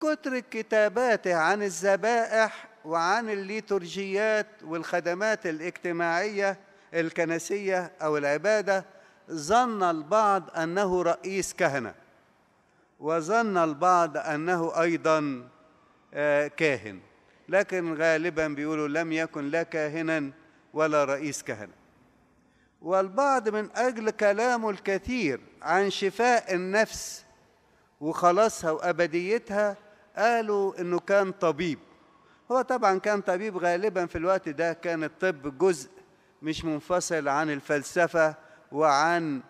كتر كتاباته عن الذبائح وعن الليتورجيات والخدمات الاجتماعيه الكنسيه او العباده ظن البعض انه رئيس كهنه وظن البعض انه ايضا كاهن لكن غالبا بيقولوا لم يكن لا كاهنا ولا رئيس كهنه والبعض من اجل كلامه الكثير عن شفاء النفس وخلاصها وابديتها قالوا انه كان طبيب هو طبعا كان طبيب غالبا في الوقت ده كان الطب جزء مش منفصل عن الفلسفه وعن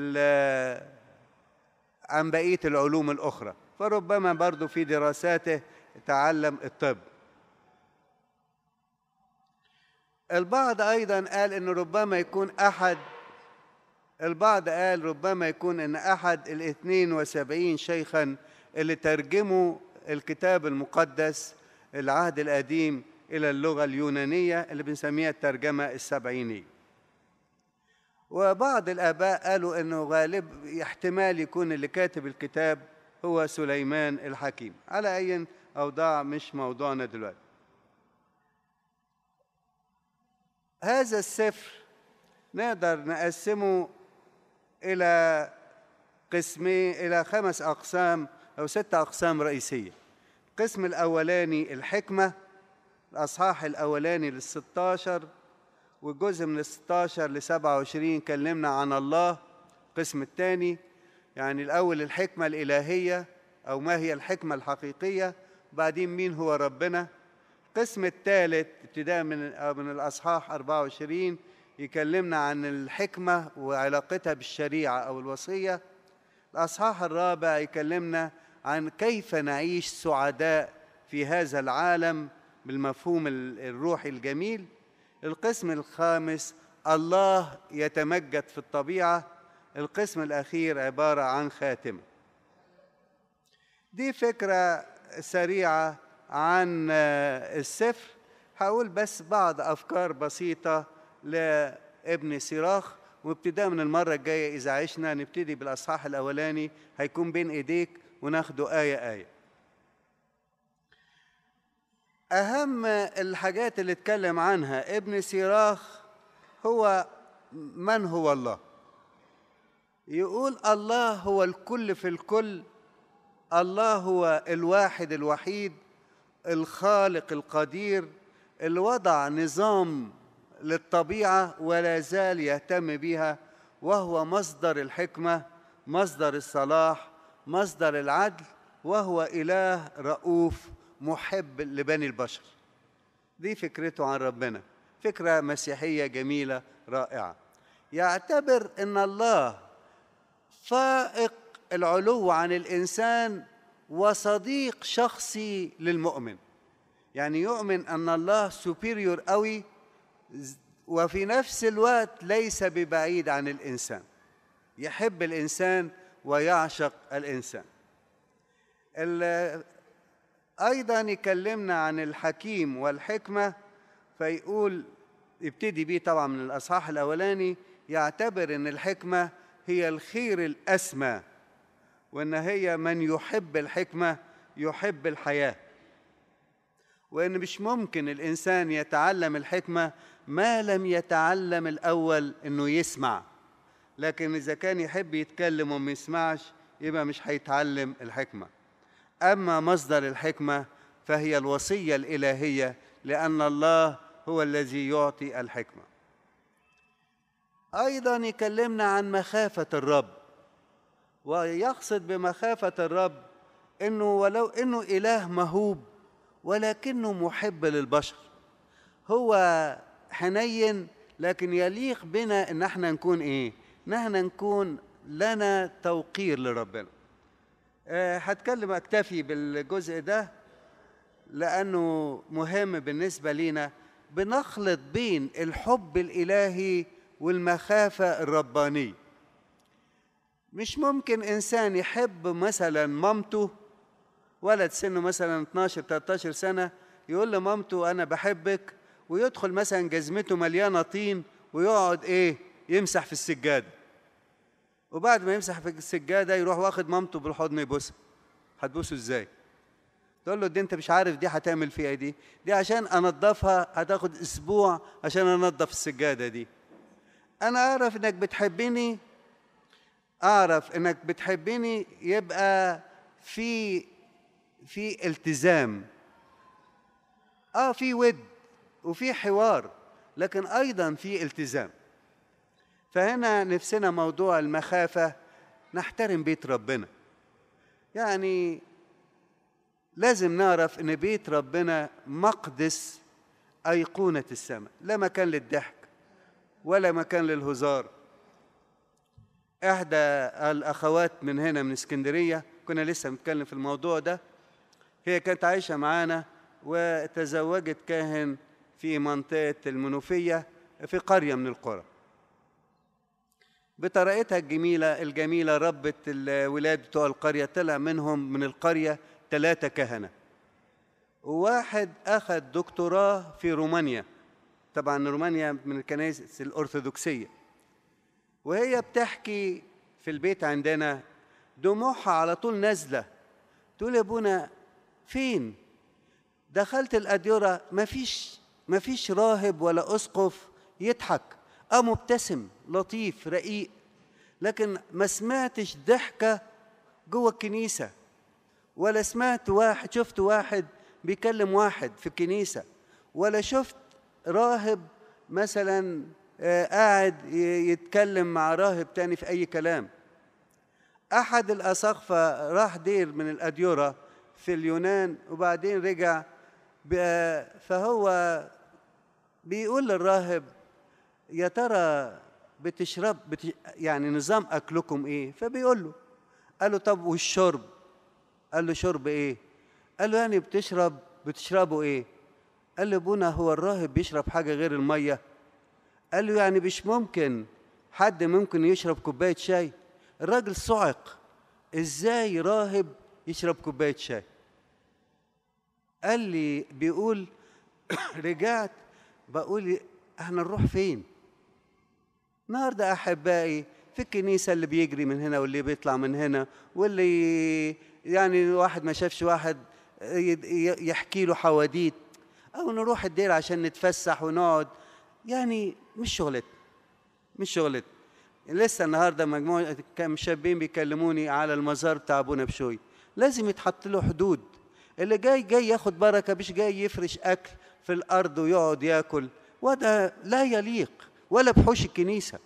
عن بقيه العلوم الاخرى فربما برضو في دراساته تعلم الطب البعض ايضا قال ان ربما يكون احد البعض قال ربما يكون ان احد الاثنين وسبعين شيخا اللي ترجموا الكتاب المقدس العهد القديم الى اللغه اليونانيه اللي بنسميها الترجمه السبعينيه وبعض الاباء قالوا انه غالب احتمال يكون اللي كاتب الكتاب هو سليمان الحكيم على اي اوضاع مش موضوعنا دلوقتي هذا السفر نقدر نقسمه الى قسمين الى خمس اقسام او ست اقسام رئيسيه القسم الاولاني الحكمه الاصحاح الاولاني للستاشر والجزء من الستاشر لسبعة وعشرين كلمنا عن الله القسم الثاني يعني الأول الحكمة الإلهية أو ما هي الحكمة الحقيقية بعدين مين هو ربنا القسم الثالث ابتداء من من الأصحاح 24 يكلمنا عن الحكمة وعلاقتها بالشريعة أو الوصية الأصحاح الرابع يكلمنا عن كيف نعيش سعداء في هذا العالم بالمفهوم الروحي الجميل القسم الخامس الله يتمجد في الطبيعه القسم الاخير عباره عن خاتمه دي فكره سريعه عن السفر هقول بس بعض افكار بسيطه لابن سيراخ وابتداء من المره الجايه اذا عشنا نبتدي بالاصحاح الاولاني هيكون بين ايديك وناخده ايه ايه أهم الحاجات اللي اتكلم عنها ابن سيراخ هو من هو الله يقول الله هو الكل في الكل الله هو الواحد الوحيد الخالق القدير اللي وضع نظام للطبيعة ولا زال يهتم بها وهو مصدر الحكمة مصدر الصلاح مصدر العدل وهو إله رؤوف محب لبني البشر دي فكرته عن ربنا فكره مسيحيه جميله رائعه يعتبر ان الله فائق العلو عن الانسان وصديق شخصي للمؤمن يعني يؤمن ان الله سوبيريور قوي وفي نفس الوقت ليس ببعيد عن الانسان يحب الانسان ويعشق الانسان ايضا يكلمنا عن الحكيم والحكمه فيقول يبتدي بيه طبعا من الاصحاح الاولاني يعتبر ان الحكمه هي الخير الاسمى وان هي من يحب الحكمه يحب الحياه وان مش ممكن الانسان يتعلم الحكمه ما لم يتعلم الاول انه يسمع لكن اذا كان يحب يتكلم وما يسمعش يبقى مش هيتعلم الحكمه اما مصدر الحكمه فهي الوصيه الالهيه لان الله هو الذي يعطي الحكمه ايضا يكلمنا عن مخافه الرب ويقصد بمخافه الرب انه ولو انه اله مهوب ولكنه محب للبشر هو حنين لكن يليق بنا ان احنا نكون ايه نحن نكون لنا توقير لربنا هتكلم اكتفي بالجزء ده لانه مهم بالنسبه لينا بنخلط بين الحب الالهي والمخافه الربانيه مش ممكن انسان يحب مثلا مامته ولد سنه مثلا 12 13 سنه يقول لمامته انا بحبك ويدخل مثلا جزمته مليانه طين ويقعد ايه يمسح في السجاده وبعد ما يمسح في السجاده يروح واخد مامته بالحضن يبوسها هتبوسه ازاي تقول له دي انت مش عارف دي هتعمل فيها دي دي عشان انضفها هتاخد اسبوع عشان انضف السجاده دي انا اعرف انك بتحبني اعرف انك بتحبني يبقى في في التزام اه في ود وفي حوار لكن ايضا في التزام فهنا نفسنا موضوع المخافه نحترم بيت ربنا يعني لازم نعرف ان بيت ربنا مقدس ايقونه السماء لا مكان للضحك ولا مكان للهزار احدى الاخوات من هنا من اسكندريه كنا لسه بنتكلم في الموضوع ده هي كانت عايشه معانا وتزوجت كاهن في منطقه المنوفيه في قريه من القرى بطريقتها الجميله الجميله ربت الولاد بتوع القريه طلع منهم من القريه ثلاثه كهنه وواحد اخذ دكتوراه في رومانيا طبعا رومانيا من الكنائس الارثوذكسيه وهي بتحكي في البيت عندنا دموعها على طول نازله تقول يا ابونا فين دخلت الاديره مفيش مفيش راهب ولا اسقف يضحك اه مبتسم لطيف رقيق لكن ما سمعتش ضحكه جوه الكنيسه ولا سمعت واحد شفت واحد بيكلم واحد في الكنيسه ولا شفت راهب مثلا قاعد يتكلم مع راهب تاني في أي كلام أحد الأساقفة راح دير من الأديرة في اليونان وبعدين رجع فهو بيقول للراهب يا ترى بتشرب بتش... يعني نظام أكلكم إيه فبيقول له قال له طب والشرب قال له شرب إيه قال له يعني بتشرب بتشربوا إيه قال له ابونا هو الراهب بيشرب حاجة غير المية قال له يعني مش ممكن حد ممكن يشرب كوباية شاي الراجل صعق ازاي راهب يشرب كوباية شاي قال لي بيقول رجعت بقول احنا نروح فين النهارده احبائي في الكنيسه اللي بيجري من هنا واللي بيطلع من هنا واللي يعني واحد ما شافش واحد يحكي له حواديت او نروح الدير عشان نتفسح ونقعد يعني مش شغلتنا مش شغلتنا لسه النهارده مجموعه كام شابين بيكلموني على المزار بتاع ابونا بشوي لازم يتحط له حدود اللي جاي جاي ياخد بركه مش جاي يفرش اكل في الارض ويقعد ياكل وده لا يليق ولا بحوش الكنيسه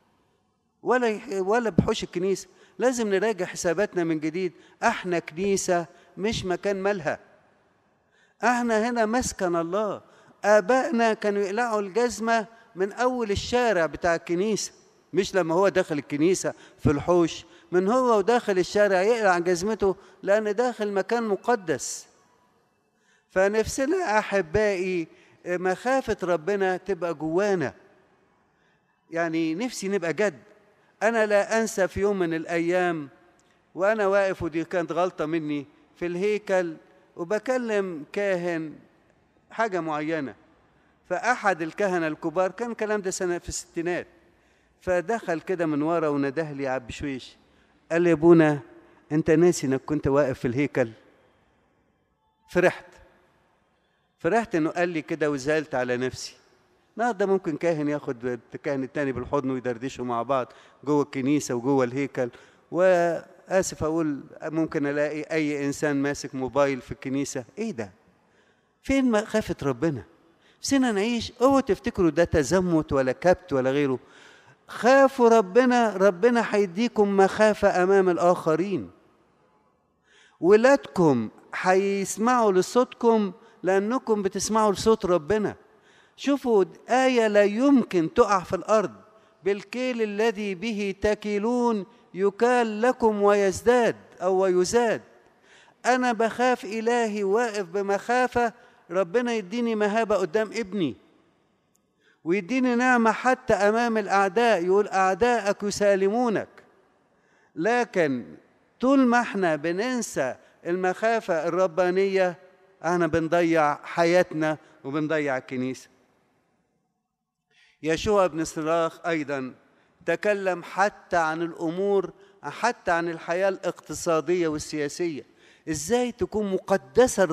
ولا ولا بحوش الكنيسه لازم نراجع حساباتنا من جديد احنا كنيسه مش مكان مالها احنا هنا مسكن الله ابائنا كانوا يقلعوا الجزمه من اول الشارع بتاع الكنيسه مش لما هو داخل الكنيسه في الحوش من هو وداخل الشارع يقلع جزمته لان داخل مكان مقدس فنفسنا احبائي مخافه ربنا تبقى جوانا يعني نفسي نبقى جد انا لا انسى في يوم من الايام وانا واقف ودي كانت غلطه مني في الهيكل وبكلم كاهن حاجة معينة فأحد الكهنة الكبار كان الكلام ده سنة في الستينات فدخل كده من ورا ونده لي عب شويش قال لي يا ابونا انت ناسي انك كنت واقف في الهيكل فرحت فرحت انه قال لي كده وزعلت على نفسي النهارده ممكن كاهن ياخد الكاهن التاني بالحضن ويدردشوا مع بعض جوه الكنيسه وجوه الهيكل واسف اقول ممكن الاقي اي انسان ماسك موبايل في الكنيسه ايه ده فين مخافة ربنا؟ سينا نعيش اوعوا تفتكروا ده تزمت ولا كبت ولا غيره خافوا ربنا ربنا هيديكم مخافة أمام الآخرين ولادكم هيسمعوا لصوتكم لأنكم بتسمعوا لصوت ربنا شوفوا آية لا يمكن تقع في الأرض بالكيل الذي به تكيلون يكال لكم ويزداد أو ويزاد أنا بخاف إلهي واقف بمخافة ربنا يديني مهابة قدام ابني ويديني نعمة حتى أمام الأعداء يقول أعداءك يسالمونك لكن طول ما احنا بننسى المخافة الربانية احنا بنضيع حياتنا وبنضيع الكنيسة يشوع بن صراخ أيضا تكلم حتى عن الأمور حتى عن الحياة الاقتصادية والسياسية ازاي تكون مقدسة